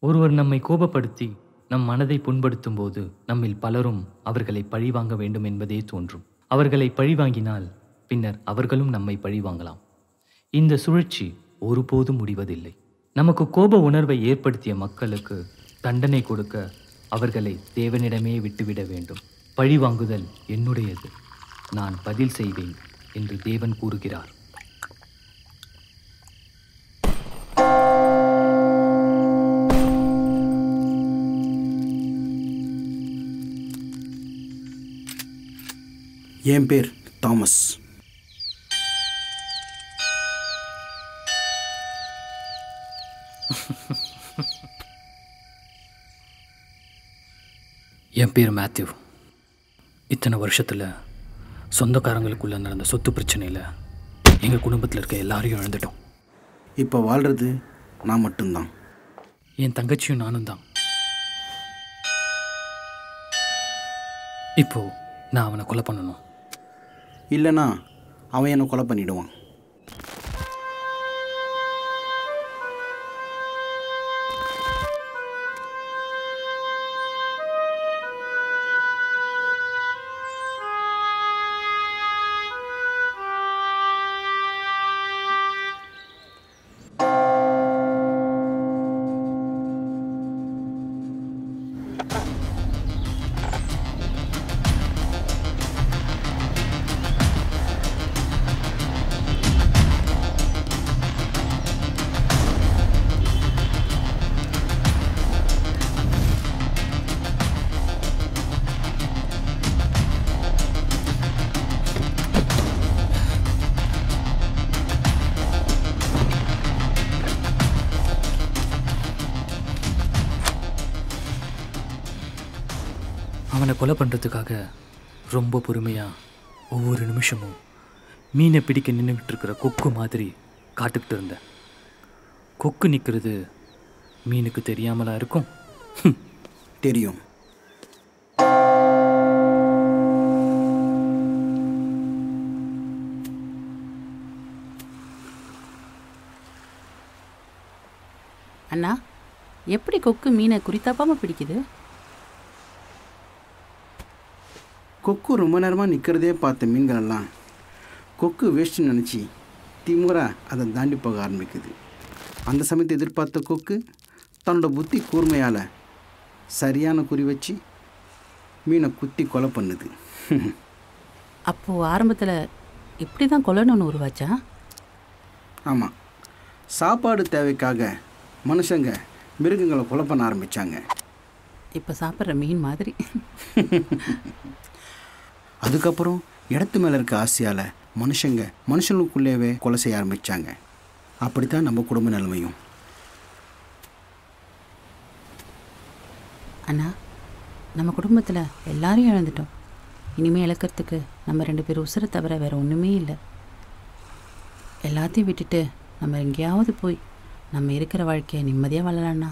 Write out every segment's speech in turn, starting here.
ஒருவர் நம்மை கோபப்படுத்தி நம் மனதை புண்படுத்தும் போது நம்மில் பலரும் அவர்களை பழிவாங்க வேண்டும் என்பதே தோன்றும் அவர்களை பழிவாங்கினால் பின்னர் அவர்களும் நம்மை பழிவாங்கலாம் இந்த சுழற்சி ஒருபோதும் முடிவதில்லை நமக்கு கோப உணர்வை ஏற்படுத்திய மக்களுக்கு தண்டனை கொடுக்க அவர்களை தேவனிடமே விட்டுவிட வேண்டும் பழிவாங்குதல் என்னுடையது நான் பதில் செய்வேன் என்று தேவன் கூறுகிறார் என் பேர் தாமஸ் என் பேர் மேத்யூ இத்தனை வருஷத்தில் சொந்தக்காரங்களுக்குள்ள நடந்த சொத்து பிரச்சனையில் எங்கள் குடும்பத்தில் இருக்க எல்லாரையும் இழந்துட்டோம் இப்போ வாழ்கிறது நான் மட்டும்தான் என் தங்கச்சியும் நானும் தான் இப்போ நான் அவனை கொலை பண்ணணும் இல்லைனா அவன் என்னை கொலை பண்ணிடுவான் அவனை கொலை பண்ணுறதுக்காக ரொம்ப பொறுமையாக ஒவ்வொரு நிமிஷமும் மீனை பிடிக்க நின்றுக்கிட்டு இருக்கிற கொக்கு மாதிரி காத்துக்கிட்டு இருந்தேன் கொக்கு நிற்கிறது மீனுக்கு தெரியாமலா இருக்கும் தெரியும் அண்ணா எப்படி கொக்கு மீனை குறித்தாப்பாம பிடிக்குது கொக்கு ரொம்ப நேரமாக நிற்கிறதே பார்த்த மீன்கள் எல்லாம் கொக்கு வேஸ்ட்னு நினச்சி திமுறா அதை தாண்டி போக ஆரம்பிக்குது அந்த சமயத்தை எதிர்பார்த்த கொக்கு தன்னோட புத்தி கூர்மையால் சரியான குறி வச்சு மீனை குத்தி கொலை பண்ணுது அப்போ ஆரம்பத்துல இப்படி தான் கொல்லணும்னு உருவாச்சா ஆமாம் சாப்பாடு தேவைக்காக மனுஷங்க மிருகங்களை கொலை பண்ண ஆரம்பித்தாங்க இப்போ சாப்பிட்ற மீன் மாதிரி அதுக்கப்புறம் இடத்து மேலே இருக்க ஆசையால் மனுஷங்க மனுஷங்களுக்குள்ளேவே கொலை செய்ய ஆரம்பித்தாங்க அப்படித்தான் நம்ம குடும்ப நிலைமையும் அண்ணா நம்ம குடும்பத்தில் எல்லாரையும் இழந்துட்டோம் இனிமே இழக்கிறதுக்கு நம்ம ரெண்டு பேரும் உசுரை தவிர வேற ஒன்றுமே இல்லை எல்லாத்தையும் விட்டுட்டு நம்ம எங்கேயாவது போய் நம்ம இருக்கிற வாழ்க்கையை நிம்மதியாக வாழலாம்ண்ணா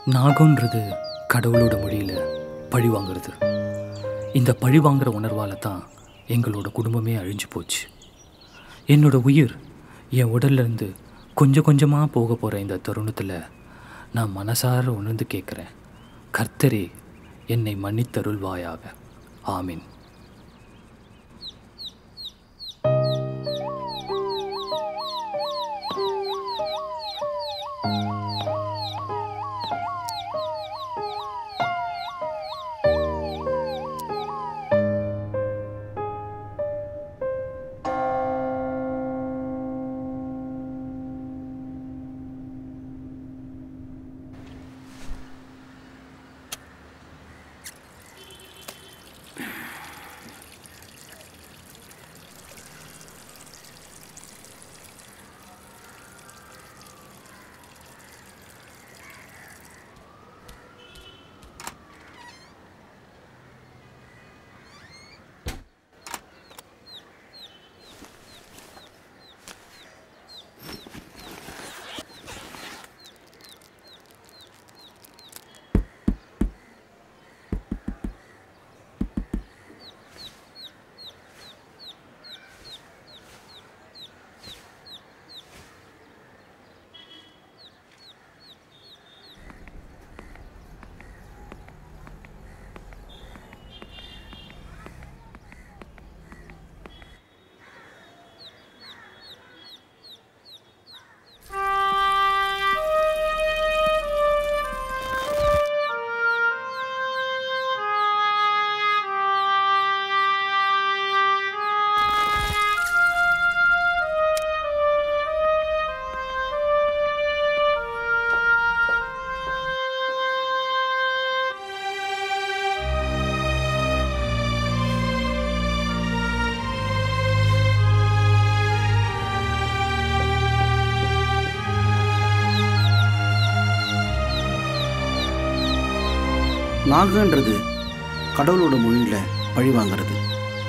நாகம்ன்றது கடவுளோட மொழியில் பழி வாங்குறது இந்த பழி வாங்குற உணர்வால் தான் எங்களோட குடும்பமே அழிஞ்சு போச்சு என்னோட உயிர் என் உடல்ல இருந்து கொஞ்சம் கொஞ்சமாக போக போகிற இந்த தருணத்தில் நான் மனசார உணர்ந்து கேட்குறேன் கர்த்தரே என்னை மன்னித்தருள்வாயாக ஆமீன் நாகன்றது கடவுளோட மொழியில் பழி வாங்குறது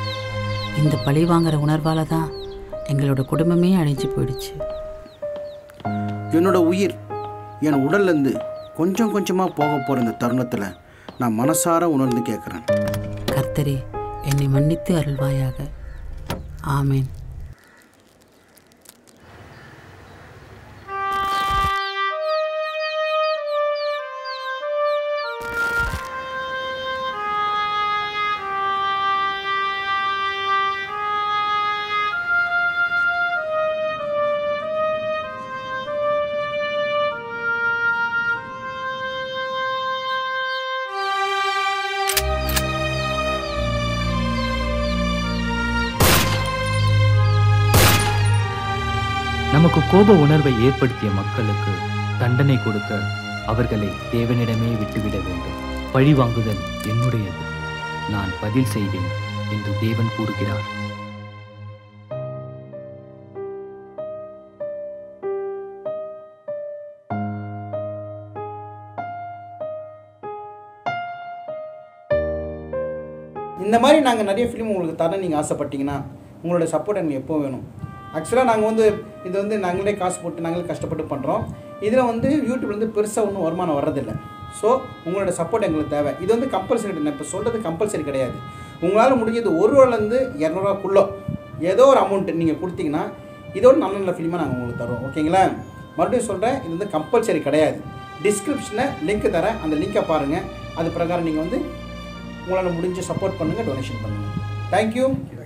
இந்த பழி வாங்குற உணர்வால தான் எங்களோட குடும்பமே அழிஞ்சு போயிடுச்சு என்னோட உயிர் என் உடல்லேருந்து கொஞ்சம் கொஞ்சமாக போக போகிற இந்த தருணத்தில் நான் மனசார உணர்ந்து கேட்குறேன் கர்த்தரே என்னை மன்னித்து அருள்வாயாக ஆமேன் நமக்கு கோப உணர்வை ஏற்படுத்திய மக்களுக்கு தண்டனை கொடுக்க அவர்களை தேவனிடமே விட்டுவிட வேண்டும் பழி வாங்குதல் என்னுடையது நான் பதில் செய்வேன் என்று தேவன் கூறுகிறார் இந்த மாதிரி நாங்கள் நிறைய ஃபிலிம் உங்களுக்கு தர நீங்கள் ஆசைப்பட்டீங்கன்னா உங்களோட சப்போர்ட் எனக்கு எப்போ வேணும் ஆக்சுவலாக நாங்கள் வந்து இது வந்து நாங்களே காசு போட்டு நாங்களே கஷ்டப்பட்டு பண்ணுறோம் இதில் வந்து யூடியூப்ல வந்து பெருசாக ஒன்றும் வருமானம் வர்றதில்லை ஸோ உங்களோட சப்போர்ட் எங்களுக்கு தேவை இது வந்து கம்பல்சரி நான் இப்போ சொல்கிறது கம்பல்சரி கிடையாது உங்களால் முடிஞ்சது ஒரு ரூபாலேருந்து இரநூறுவாக்குள்ளே ஏதோ ஒரு அமௌண்ட் நீங்கள் கொடுத்தீங்கன்னா இதோட நல்ல நல்ல ஃபிலிமாக நாங்கள் உங்களுக்கு தரோம் ஓகேங்களா மறுபடியும் சொல்கிறேன் இது வந்து கம்பல்சரி கிடையாது டிஸ்கிரிப்ஷனில் லிங்க் தரேன் அந்த லிங்கை பாருங்கள் அது பிரகாரம் நீங்கள் வந்து உங்களால் முடிஞ்ச சப்போர்ட் பண்ணுங்கள் டொனேஷன் பண்ணுங்கள் தேங்க்யூ